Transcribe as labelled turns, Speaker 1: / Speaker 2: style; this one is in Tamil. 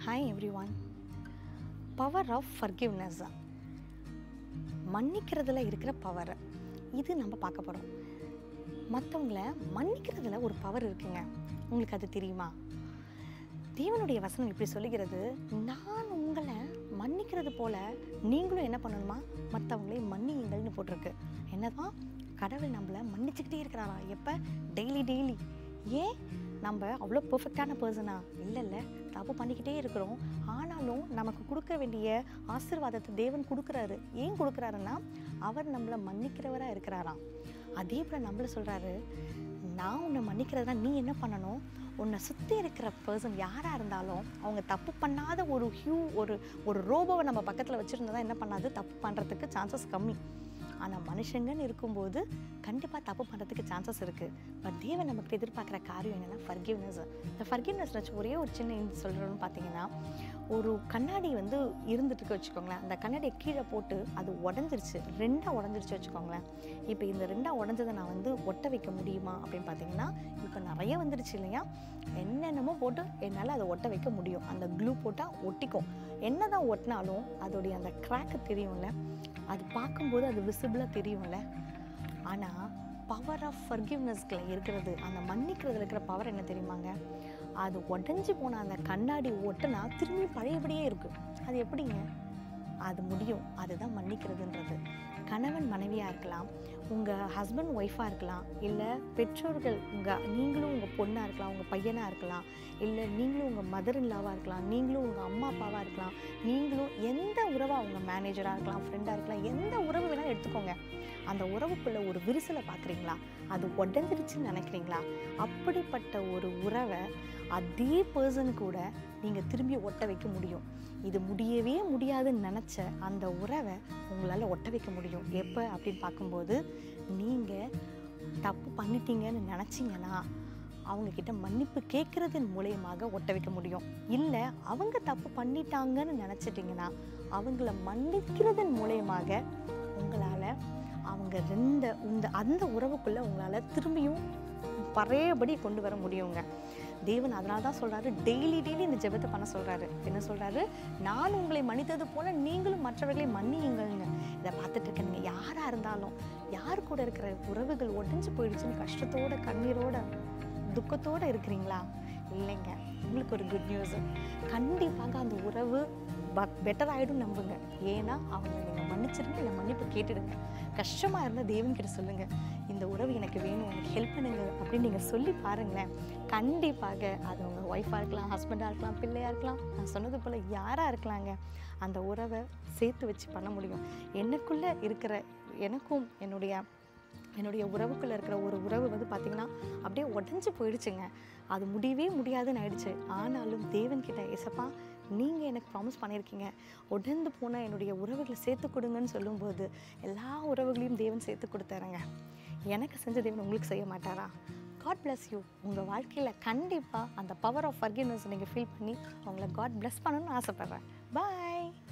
Speaker 1: hi everyone power of forgiveness மன்னிக்கிறதுல இருக்கிற பவர் இது நம்ம பார்க்க போகிறோம் மற்றவங்கள மன்னிக்கிறதுல ஒரு பவர் இருக்குங்க உங்களுக்கு அது தெரியுமா தேவனுடைய வசனம் இப்படி சொல்லுகிறது நான் உங்களை மன்னிக்கிறது போல நீங்களும் என்ன பண்ணணுமா மற்றவங்களை மன்னியுங்கள்னு போட்டிருக்கு என்னதான் கடவுள் நம்மளை மன்னிச்சுக்கிட்டே இருக்கிறாரா எப்போ டெய்லி டெய்லி ஏன் நம்ம அவ்வளோ பெர்ஃபெக்டான பர்சனா இல்லை இல்லை தப்பு பண்ணிக்கிட்டே இருக்கிறோம் ஆனாலும் நமக்கு கொடுக்க வேண்டிய ஆசீர்வாதத்தை தேவன் கொடுக்குறாரு ஏன் கொடுக்குறாருன்னா அவர் நம்மளை மன்னிக்கிறவராக இருக்கிறாராம் அதே போல் நம்மள சொல்கிறாரு நான் உன்னை மன்னிக்கிறதுனா நீ என்ன பண்ணணும் உன்னை சுற்றி இருக்கிற பர்சன் யாராக இருந்தாலும் அவங்க தப்பு பண்ணாத ஒரு ஹியூ ஒரு ஒரு ரோபோவை நம்ம பக்கத்தில் வச்சுருந்தா என்ன பண்ணாது தப்பு பண்ணுறதுக்கு சான்சஸ் கம்மி ஆனால் மனுஷங்கன்னு இருக்கும்போது கண்டிப்பாக தப்பு பண்ணுறதுக்கு சான்சஸ் இருக்குது பட் தேவன் நமக்கு எதிர்பார்க்குற காரியம் என்னென்னா ஃபர்கிவ்னஸ் இந்த ஃபர்கிவ்னஸ் வச்சு ஒரே ஒரு சின்ன இது சொல்கிறோன்னு பார்த்தீங்கன்னா ஒரு கண்ணாடி வந்து இருந்துட்டு வச்சுக்கோங்களேன் அந்த கண்ணாடியை கீழே போட்டு அது உடஞ்சிருச்சு ரெண்டாக உடஞ்சிருச்சு வச்சுக்கோங்களேன் இப்போ இந்த ரெண்டாக உடஞ்சதை நான் வந்து ஒட்ட வைக்க முடியுமா அப்படின்னு பார்த்தீங்கன்னா இப்போ நிறைய வந்துருச்சு இல்லையா என்னென்னமோ போட்டு என்னால் அதை ஒட்ட வைக்க முடியும் அந்த க்ளூ போட்டால் ஒட்டிக்கும் என்ன தான் ஒட்டினாலும் அதோடைய அந்த கிராக்கு தெரியும்ல அது பார்க்கும்போது அது விசிபிளாக தெரியும்ல ஆனால் பவர் ஆஃப் ஃபர்கிவ்னஸ்கில் இருக்கிறது அந்த மன்னிக்கிறதுல இருக்கிற பவர் என்ன தெரியுமாங்க அது உடஞ்சி போன அந்த கண்ணாடி ஒட்டுனா திரும்பி பழையபடியே இருக்குது அது எப்படிங்க அது முடியும் அதுதான் மன்னிக்கிறதுன்றது கணவன் மனைவியாக இருக்கலாம் உங்கள் ஹஸ்பண்ட் ஒய்ஃபாக இருக்கலாம் இல்லை பெற்றோர்கள் உங்கள் நீங்களும் உங்கள் பொண்ணாக இருக்கலாம் உங்கள் பையனாக இருக்கலாம் இல்லை நீங்களும் உங்கள் மதர் இல்லாவாக இருக்கலாம் நீங்களும் உங்கள் அம்மா அப்பாவாக இருக்கலாம் நீங்களும் எந்த உறவாக உங்கள் மேனேஜராக இருக்கலாம் ஃப்ரெண்டாக இருக்கலாம் எந்த உறவு வேணாலும் எடுத்துக்கோங்க அந்த உறவுக்குள்ளே ஒரு விரிசலை பார்க்குறீங்களா அது உடஞ்சிருச்சுன்னு நினைக்கிறீங்களா அப்படிப்பட்ட ஒரு உறவை அதே பர்சன் கூட நீங்கள் திரும்பி ஒட்ட வைக்க முடியும் இது முடியவே முடியாதுன்னு நினச்ச அந்த உறவை உங்களால் ஒட்ட வைக்க முடியும் எப்போ அப்படின்னு பார்க்கும்போது நீங்கள் தப்பு பண்ணிட்டீங்கன்னு நினச்சிங்கன்னா அவங்கக்கிட்ட மன்னிப்பு கேட்குறதன் மூலயமாக ஒட்ட வைக்க முடியும் இல்லை அவங்க தப்பு பண்ணிட்டாங்கன்னு நினச்சிட்டிங்கன்னா அவங்கள மன்னிக்கிறதன் மூலயமாக உங்களால் அவங்க ரெண்டு இந்த அந்த உறவுக்குள்ளே உங்களால் திரும்பியும் பழையபடி கொண்டு வர முடியுங்க தேவன் அதனால தான் சொல்கிறாரு டெய்லி டெய்லி இந்த ஜெபத்தை பண்ண சொல்கிறாரு என்ன சொல்கிறாரு நான் உங்களை மன்னித்தது போல் நீங்களும் மற்றவர்களை மன்னியுங்கள்னு இதை பார்த்துட்டு இருக்க நீங்கள் யாராக இருந்தாலும் யார் கூட இருக்கிற உறவுகள் ஒடிஞ்சு போயிடுச்சுன்னு கஷ்டத்தோட கண்ணீரோட துக்கத்தோடு இருக்கிறீங்களா இல்லைங்க உங்களுக்கு ஒரு குட் நியூஸ் கண்டிப்பாக அந்த உறவு பெட்டர் ஆகிடும் நம்புங்க ஏன்னா அவங்க நீங்கள் மன்னிச்சிருங்க இல்லை மன்னிப்பு கேட்டுடுங்க கஷ்டமாக இருந்தால் தேவன்கிட்ட சொல்லுங்கள் இந்த உறவு எனக்கு வேணும் எனக்கு ஹெல்ப் பண்ணுங்க அப்படின்னு நீங்கள் சொல்லி பாருங்களேன் கண்டிப்பாக அது உங்கள் ஒய்ஃபாக இருக்கலாம் ஹஸ்பண்டாக இருக்கலாம் பிள்ளையாக இருக்கலாம் நான் சொன்னது போல் யாராக இருக்கலாங்க அந்த உறவை சேர்த்து வச்சு பண்ண முடியும் எனக்குள்ளே இருக்கிற எனக்கும் என்னுடைய என்னுடைய உறவுக்குள்ளே இருக்கிற ஒரு உறவு வந்து பார்த்திங்கன்னா அப்படியே உடஞ்சி போயிடுச்சுங்க அது முடியவே முடியாதுன்னு ஆயிடுச்சு ஆனாலும் தேவன்கிட்ட ஏசப்பா நீங்கள் எனக்கு ப்ராமிஸ் பண்ணியிருக்கீங்க உடந்து போன என்னுடைய உறவுகளை சேர்த்து கொடுங்கன்னு சொல்லும்போது எல்லா உறவுகளையும் தேவன் சேர்த்து கொடுத்தாருங்க எனக்கு செஞ்ச தேவன் உங்களுக்கு செய்ய மாட்டாரா காட் bless யூ உங்கள் வாழ்க்கையில் கண்டிப்பாக அந்த பவர் ஆஃப் ஃபர்கிவ்னஸ் நீங்கள் ஃபீல் பண்ணி உங்களை காட் bless பண்ணணும்னு ஆசைப்பட்றேன் பாய்